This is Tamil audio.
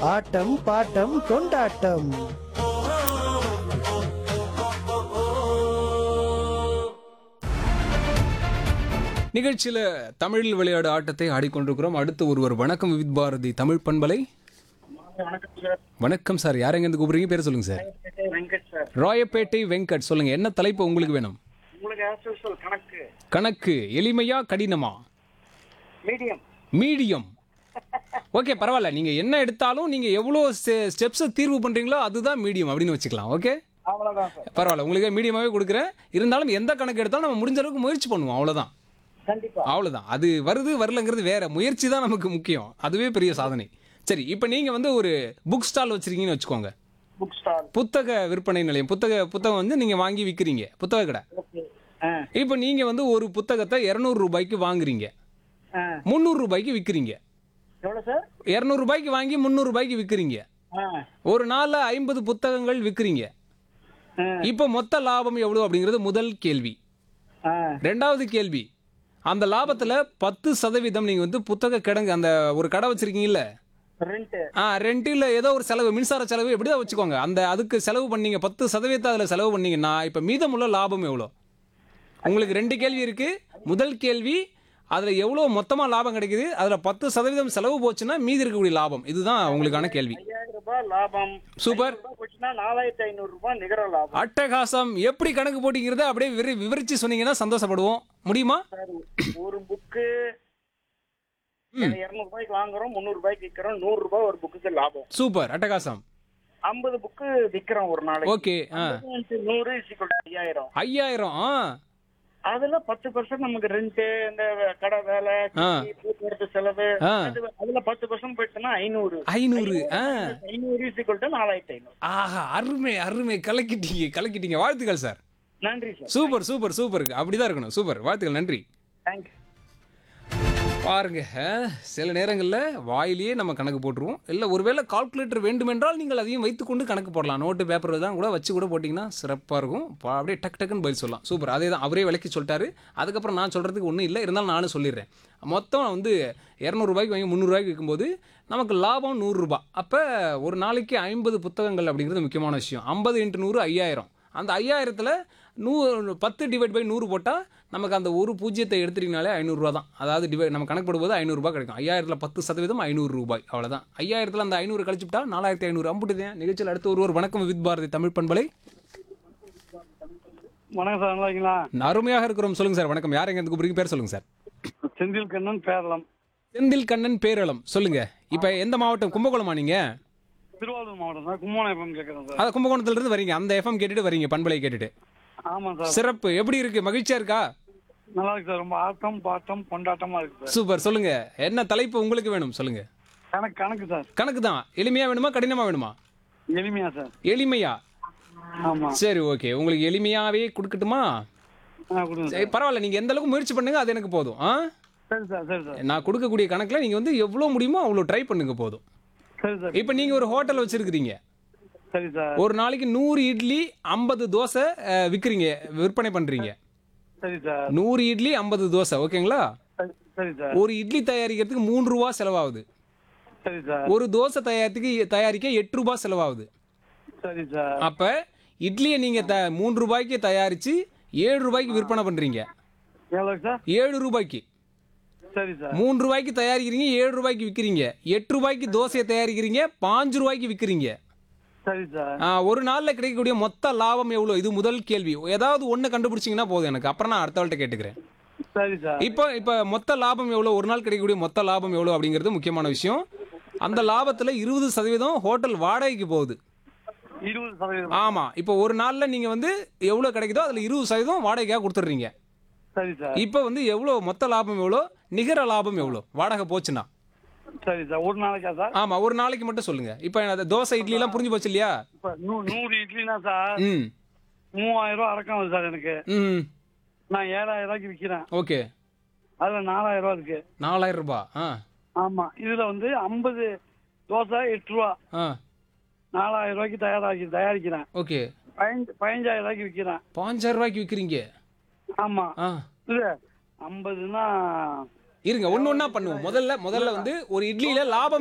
ஆட்டம் பாட்டம் கொண்டாட்டம் நிகழ்ச்சியில தமிழில் விளையாடு ஆட்டத்தை ஆடிக்கொண்டிருக்கிறோம் அடுத்து ஒருவர் வணக்கம் விவித் பாரதி தமிழ் பண்பலை வணக்கம் சார் வணக்கம் சார் யார் எங்க இருந்து கூப்பிடுறீங்க பேர் சொல்லுங்க சார் வெங்கட் சார் ராயப்பேட்டை வெங்கட் சொல்லுங்க என்ன தலைப்பு உங்களுக்கு வேணும் உங்களுக்கு ஆஸ் யூஸ்வல் கணக்கு கணக்கு எளிமையா கடினமா மீடியம் மீடியம் ஓகே பரவாயில்ல நீங்க என்ன எடுத்தாலும் நீங்க எவ்வளோ ஸ்டெப்ஸை தீர்வு பண்றீங்களோ அதுதான் மீடியம் அப்படின்னு வச்சுக்கலாம் ஓகே அவ்வளவுதான் சார் பரவாயில்ல உங்களுக்கு மீடியமாவே கொடுக்குறேன் இருந்தாலும் எந்த கணக்கு எடுத்தாலும் நம்ம முடிஞ்ச அளவுக்கு முயற்சி பண்ணுவோம் அவ்வளவுதான் கண்டிப்பா அவ்வளவுதான் அது வருது வரலங்கிறது வேற முயற்சி தான் நமக்கு முக்கியம் அதுவே பெரிய சாதனை சரி இப்போ நீங்க வந்து ஒரு புக் ஸ்டால் வச்சிருக்கீங்கன்னு வச்சுக்கோங்க புக் ஸ்டால் புத்தக விற்பனை நிலையம் புத்தக புத்தகம் வந்து நீங்க வாங்கி விற்கிறீங்க புத்தக கடை ஓகே ஆ இப்போ நீங்க வந்து ஒரு புத்தகத்தை இரநூறு ரூபாய்க்கு வாங்குறீங்க ஆ முந்நூறு ரூபாய்க்கு விற்கிறீங்க எவ்வளவு சார் இரநூறு ரூபாய்க்கு வாங்கி முந்நூறு ரூபாய்க்கு விற்கிறீங்க ஆ ஒரு நாள்ல ஐம்பது புத்தகங்கள் விற்கிறீங்க ஆ இப்போ மொத்த லாபம் எவ்வளவு அப்படிங்கிறது முதல் கேள்வி ஆ ரெண்டாவது கேள்வி அந்த லாபத்துல பத்து சதவீதம் நீங்க வந்து புத்தக கிடங்கு அந்த ஒரு கடை வச்சிருக்கீங்கல்ல ரெண்ட் ஆ ரெண்டில் ஏதோ ஒரு செலவு மின்சார செலவு எப்படிதான் வச்சுக்கோங்க அந்த அதுக்கு செலவு பண்ணீங்க பத்து சதவீதம் அதில் செலவு பண்ணீங்கன்னா இப்போ மீதமுள்ள லாபம் எவ்வளோ உங்களுக்கு ரெண்டு கேள்வி இருக்கு முதல் கேள்வி அதில் எவ்வளோ மொத்தமாக லாபம் கிடைக்குது அதில் பத்து சதவீதம் செலவு போச்சுன்னா மீதி இருக்கக்கூடிய லாபம் இதுதான் உங்களுக்கான கேள்வி ஐயாயிரம் ரூபாய் லாபம் சூப்பர். ஐநூறு ரூபாய் போச்சுன்னா நாலாயிரத்தி ஐநூறு ரூபாய் நிகர லாபம் அட்டகாசம் எப்படி கணக்கு போட்டிங்கிறத அப்படியே விவரி விவரிச்சு சொன்னீங்கன்னா சந்தோஷப்படுவோம் முடியுமா சார் ஒரு புக்கு இருநூறு ரூபாய்க்கு வாங்குறோம் முந்நூறு ரூபாய்க்கு விற்கிறோம் நூறு ரூபாய் ஒரு புக்குக்கு லாபம் சூப்பர் அட்டகாசம் ஐம்பது புக்கு விற்கிறோம் ஒரு நாளைக்கு ஓகே ஆ ஐம்பது into நூறு இசிக்கல் ஐயாயிரம் ஐயாயிரம் ஆ அதுல பத்து பர்சன்ட் நமக்கு ரெண்ட் இந்த கடை வேலை ஆ. கி- போக்குவரத்து செலவு ஆ. அது- அதுல பத்து பர்சன்ட் போயிடுச்சுன்னா ஐநூறு ஐநூறு ஆ ஐநூறு இசிக்கல் நாலாயிரத்தி ஐநூறு ஆஹா அருமை அருமை கலக்கிட்டீங்க கலக்கிட்டீங்க வாழ்த்துக்கள் சார் நன்றி சார் சூப்பர் சூப்பர் சூப்பர் அப்படிதான் இருக்கணும் சூப்பர் வாழ்த்துக்கள் நன்றி தேங்க்யூ பாருங்க அஹ், சில நேரங்களில் வாயிலேயே நம்ம கணக்கு போட்டுருவோம் இல்லை ஒருவேளை கால்குலேட்டர் வேண்டுமென்றால் நீங்கள் அதையும் வைத்துக்கொண்டு கணக்கு போடலாம் நோட்டு பேப்பர் தான் கூட வச்சு கூட போட்டிங்கன்னா சிறப்பாக இருக்கும் பா- அப்படியே டக் டக்குன்னு பதில் சொல்லலாம் சூப்பர் அதே தான் அவரே விளக்கி சொல்லிட்டாரு அதுக்கப்புறம் நான் சொல்கிறதுக்கு ஒன்றும் இல்லை இருந்தாலும் நானும் சொல்லிடுறேன் மொத்தம் வந்து இரநூறுபாய்க்கு வாங்கி முந்நூறுரூவாய்க்கு விற்கும்போது நமக்கு லாபம் நூறுரூபா அப்போ ஒரு நாளைக்கு ஐம்பது புத்தகங்கள் அப்படிங்கிறது முக்கியமான விஷயம் ஐம்பது இன்ட்டு நூறு ஐயாயிரம் அந்த ஐயாயிரத்தில் நூ பத்து டிவைட் பை நூறு போட்டால் நமக்கு அந்த ஒரு பூஜ்ஜியத்தை எடுத்துட்டீங்கனாலே ஐநூறுரூவா தான் அதாவது டிவைட் நம்ம கணக்கு போடும்போது ஐநூறுரூபா கிடைக்கும் ஐயாயிரத்தில் பத்து சதவீதம் ஐநூறு ரூபாய் அவ்வளோதான் ஐயாயிரத்தில் அந்த ஐநூறு கழிச்சுட்டா நாலாயிரத்தி ஐநூறு அம்புட்டுதேன் நிகழ்ச்சியில் அடுத்து ஒருவர் வணக்கம் வித் பாரதி தமிழ் பண்பலை வணக்கம் சார் நல்லா இருக்கீங்களா அருமையாக இருக்கிறோம் சொல்லுங்கள் சார் வணக்கம் யார் எங்கே கூப்பிடுறீங்க பேர் சொல்லுங்கள் சார் செந்தில் கண்ணன் பேரளம் செந்தில் கண்ணன் பேரளம் சொல்லுங்கள் இப்போ எந்த மாவட்டம் கும்பகோணமா நீங்கள் திருவாரூர் மாவட்டம் சார் கும்போணம் எஃப்எம் கேட்குறேன் சார் அதை கும்பகோணத்துலேருந்து வரீங்க அந்த எஃப்எம் கேட்டுட்டு வரீங்க பண்பலை கேட்டுட்டு ஆமாம் சார் சிறப்பு எப்படி இருக்கு மகிழ்ச்சியா இருக்கா நல்லா இருக்கு சார் ரொம்ப ஆட்டம் பாட்டம் கொண்டாட்டமா இருக்கு சார் சூப்பர் சொல்லுங்க என்ன தலைப்பு உங்களுக்கு வேணும் சொல்லுங்க கணக்கு கணக்கு சார் கணக்கு தான் எளிமையா வேணுமா கடினமா வேணுமா எளிமையா சார் எளிமையா ஆமா சரி ஓகே உங்களுக்கு எளிமையாவே கொடுக்கட்டுமா ஆ கொடுங்க சரி பரவாயில்ல நீங்க எந்த அளவுக்கு முயற்சி பண்ணுங்க அது எனக்கு போதும் ஆ சரி சார் சரி சார் நான் கொடுக்கக்கூடிய கணக்குல நீங்க வந்து எவ்வளவு முடியுமோ அவ்வளோ ட்ரை பண்ணுங்க போதும் சரி சார் இப்போ நீங்க ஒரு ஹோட்டல் வச்சிருக்கிறீங்க சரி சார் ஒரு நாளைக்கு நூறு இட்லி ஐம்பது தோசை அஹ், விற்கிறீங்க விற்பனை பண்றீங்க சரி சார் நூறு இட்லி ஐம்பது தோசை ஓகேங்களா சரி- சரி சார் ஒரு இட்லி தயாரிக்கிறதுக்கு மூன்று ரூபா செலவாகுது சரி சார் ஒரு தோசை தயாரித்துக்கு தயாரிக்க எட்டு ரூபாய் செலவாகுது சரி சார் அப்ப இட்லியை நீங்க த மூன்று ரூபாய்க்கு தயாரிச்சு ஏழு ரூபாய்க்கு விற்பனை பண்றீங்க எவ்வளோ சார் ஏழு ரூபாய்க்கு சரி சார் மூன்று ரூபாய்க்கு தயாரிக்கிறீங்க ஏழு ரூபாய்க்கு விற்கிறீங்க எட்டு ரூபாய்க்கு தோசையை தயாரிக்கிறீங்க பாஞ்சு ரூபாய்க்கு விற்கிறீங்க சரி சார் ஆ, ஒரு நாளில் கிடைக்கக்கூடிய மொத்த லாபம் எவ்வளோ இது முதல் கேள்வி ஏதாவது ஒன்று கண்டுபிடிச்சிங்கன்னா போதும் எனக்கு அப்புறம் நான் அடுத்தவள்கிட்ட கேட்டுக்கிறேன் சரி சார் இப்போ இப்போ மொத்த லாபம் எவ்வளோ ஒரு நாள் கிடைக்கக்கூடிய மொத்த லாபம் எவ்வளோ அப்படிங்கிறது முக்கியமான விஷயம் அந்த லாபத்தில் இருபது சதவீதம் ஹோட்டல் வாடகைக்கு போகுது இருபது சதவீதம் ஆமாம் இப்போ ஒரு நாளில் நீங்கள் வந்து எவ்வளோ கிடைக்குதோ அதில் இருபது சதவீதம் வாடகைக்காக கொடுத்துட்றீங்க சரி சார் இப்போ வந்து எவ்வளோ மொத்த லாபம் எவ்வளோ நிகர லாபம் எவ்வளோ வாடகை போச்சுன்னா சரி சார் ஒரு நாளைக்கா சார் ஆமா ஒரு நாளைக்கு மட்டும் சொல்லுங்க இப்போ அந்த தோசை இட்லி எல்லாம் புரிஞ்சு போச்சு இல்லையா இப்போ நூ நூறு இட்லினா சார் ம் மூவாயிரம் ரூபா அடக்கம் வருது சார் எனக்கு ம் நான் ஏழாயிரம் ரூபாய்க்கு விற்கிறேன் ஓகே அதில் நாலாயிரம் ரூபா இருக்கு நாலாயிரம் ரூபாய் ஆ ஆமா இதுல வந்து ஐம்பது தோசை எட்டு ரூபா ஆ நாலாயிரம் ரூபாய்க்கு தயாராக்கி தயாரிக்கிறேன் ஓகே பதினஞ்சு பதினஞ்சாயிரம் ரூபாய்க்கு விற்கிறேன் பாஞ்சாயிரம் ரூபாய்க்கு விற்கிறீங்க ஆமா ஆ இது ஐம்பதுன்னா இருங்க ஒன்று ஒன்றா பண்ணுவோம் முதல்ல முதல்ல வந்து ஒரு இட்லியில லாபம்